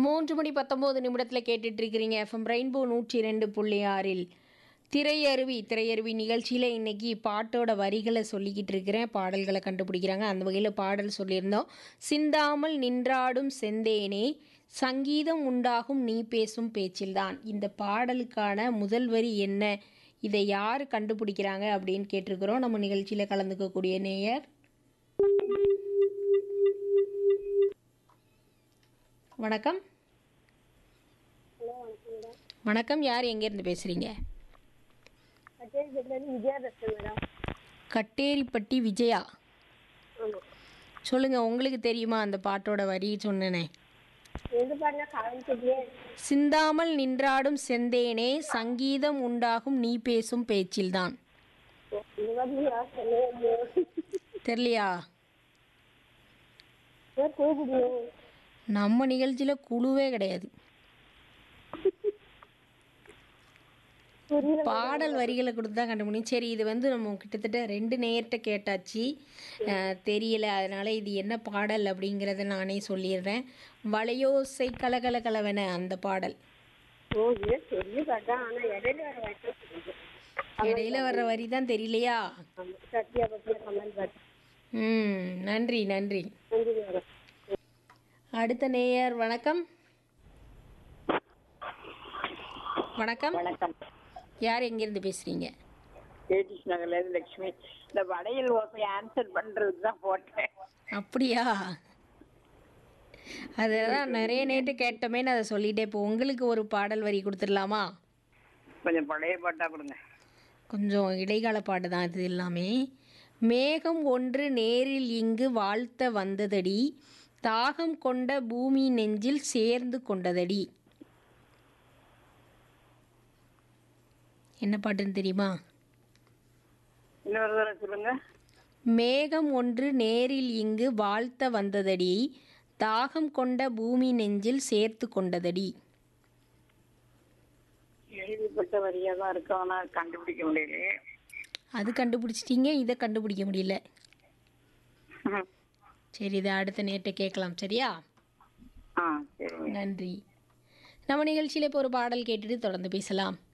மூன்று மணி பத்தொம்போது நிமிடத்தில் கேட்டுட்டு இருக்கிறீங்க எஃப்எம் ரெயின்போ நூற்றி ரெண்டு புள்ளி ஆறில் திரையருவி திரையருவி நிகழ்ச்சியில் இன்னைக்கு பாட்டோட வரிகளை சொல்லிக்கிட்டு இருக்கிறேன் பாடல்களை கண்டுபிடிக்கிறாங்க அந்த வகையில் பாடல் சொல்லியிருந்தோம் சிந்தாமல் நின்றாடும் செந்தேனே சங்கீதம் உண்டாகும் நீ பேசும் பேச்சில்தான் இந்த பாடலுக்கான முதல் வரி என்ன இதை யார் கண்டுபிடிக்கிறாங்க அப்படின்னு கேட்டிருக்கிறோம் நம்ம நிகழ்ச்சியில் கலந்துக்கக்கூடிய நேயர் வணக்கம் வணக்கம் யார் எங்கேருந்து பேசுகிறீங்க விஜயா பேசுறேன் மேடம் கட்டேரிப்பட்டி விஜயா ஆமாம் சொல்லுங்க உங்களுக்கு தெரியுமா அந்த பாட்டோட வரி சொன்னனே எது பாருங்க காமிச்சிட்டே சிந்தாமல் நின்றாடும் செந்தேனே சங்கீதம் உண்டாகும் நீ பேசும் பேச்சில்தான் இது வந்து நான் சொல்லுவேன் தெரியலையா கூப்பிடுவோம் நம்ம நிகழ்ச்சியில் குழுவே கிடையாது புரியல பாடல் வரிகளை கொடுத்து தான் கண்டுபிடிக்கும் சரி இது வந்து நம்ம கிட்டத்தட்ட ரெண்டு நேர்கிட்ட கேட்டாச்சு அஹ், தெரியல அதனால இது என்ன பாடல் அப்படிங்கிறத நானே சொல்லிடுறேன் வளையோசை கலகல கலவென அந்த பாடல் ஓ இது சொல்லி பார்த்தா ஆனால் இடையில வர வாய்ப்பு இடையில வர்ற வரி தான் தெரியலையா ஆமாம் சத்யா பற்றிய கமெண்ட் பார்த்தேன் ம் நன்றி நன்றி நன்றி மேடம் அடுத்த நேயர் வணக்கம் வணக்கம் வணக்கம் யார் எங்கேருந்து பேசுறீங்க கேடிஸ் நகர்ல இருந்து லட்சுமி இந்த வடையல் ஓசை ஆன்சர் பண்றதுக்கு தான் போட்டேன் அப்படியா அதெல்லாம் நிறைய நேற்று கேட்டோமே நான் அதை சொல்லிட்டேன் இப்போ உங்களுக்கு ஒரு பாடல் வரி கொடுத்துடலாமா கொஞ்சம் பழைய பாட்டா கொடுங்க கொஞ்சம் இடைக்கால பாட்டு தான் இது எல்லாமே மேகம் ஒன்று நேரில் இங்கு வாழ்த்த வந்ததடி தாகம் கொண்ட பூமி நெஞ்சில் சேர்ந்து கொண்டதடி என்ன பாட்டுன்னு தெரியுமா இன்னொரு தடவை சொல்லுங்க மேகம் ஒன்று நேரில் இங்கு வாழ்த்த வந்ததடி தாகம் கொண்ட பூமி நெஞ்சில் சேர்த்து கொண்டதடி கேள்விப்பட்ட வரியா தான் இருக்கும் ஆனா கண்டுபிடிக்க முடியலையே அது கண்டுபிடிச்சிட்டீங்க இதை கண்டுபிடிக்க முடியல ம். சரி இதை அடுத்த நேற்றை கேட்கலாம் சரியா ஆ சரிங்க நன்றி நம்ம நிகழ்ச்சியில் இப்போ ஒரு பாடல் கேட்டுட்டு தொடர்ந்து பேசலாம்